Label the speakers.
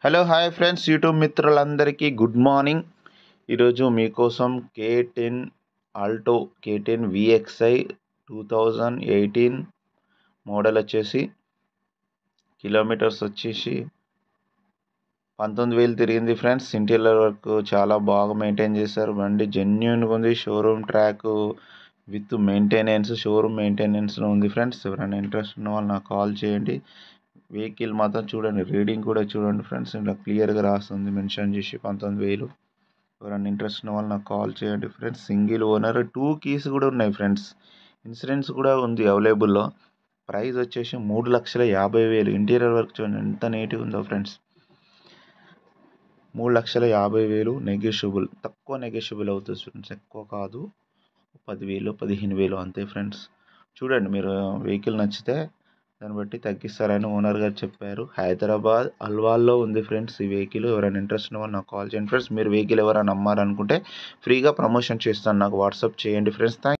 Speaker 1: hello hi friends YouTube మిత్రులందరికీ good morning ఈరోజు మీకోసం K ten Alto K ten VXI two thousand eighteen model వచ్చేసి kilometres వచ్చేసి పంతొమ్మిది వేలు తిరిగింది ఫ్రెండ్స్ ఇంటీరియర్ వర్క్ చాలా బాగా మెయింటైన్ చేశారు బండి జెన్యున్గా ఉంది showroom track with maintenance showroom మెయింటెనెన్స్లో ఉంది ఫ్రెండ్స్ ఎవరైనా ఇంట్రెస్ట్ ఉన్న వాళ్ళు నాకు కాల్ చేయండి వెహికల్ మాత్రం చూడండి రీడింగ్ కూడా చూడండి ఫ్రెండ్స్ ఇలా క్లియర్గా రాస్తుంది మెన్షన్ చేసి పంతొమ్మిది వేలు ఎవరైనా ఇంట్రెస్ట్ ఉన్న వాళ్ళు నాకు కాల్ చేయండి friends single owner two keys కూడా ఉన్నాయి ఫ్రెండ్స్ ఇన్సూరెన్స్ కూడా ఉంది అవైలబుల్లో ప్రైస్ వచ్చేసి మూడు లక్షల యాభై వేలు ఇంటీరియర్ వర్క్ చూడండి ఎంత నీట్గా ఉందో ఫ్రెండ్స్ మూడు లక్షల యాభై వేలు నెగోషియబుల్ తక్కువ నెగోషియబుల్ అవుతుంది ఫ్రెండ్స్ ఎక్కువ కాదు పదివేలు పదిహేను వేలు అంతే ఫ్రెండ్స్ చూడండి మీరు వెహికల్ నచ్చితే దాన్ని బట్టి తగ్గిస్తారని ఓనర్ గారు చెప్పారు హైదరాబాద్ అల్వాల్లో ఉంది ఫ్రెండ్స్ ఈ వెహికల్ ఎవరైనా ఇంట్రెస్ట్ ఉన్న వాళ్ళు నాకు కాల్ చేయండి ఫ్రెండ్స్ మీరు వెహికల్ ఎవరైనా అమ్మారనుకుంటే ఫ్రీగా ప్రమోషన్ చేస్తాను నాకు వాట్సాప్ చేయండి ఫ్రెండ్స్ థ్యాంక్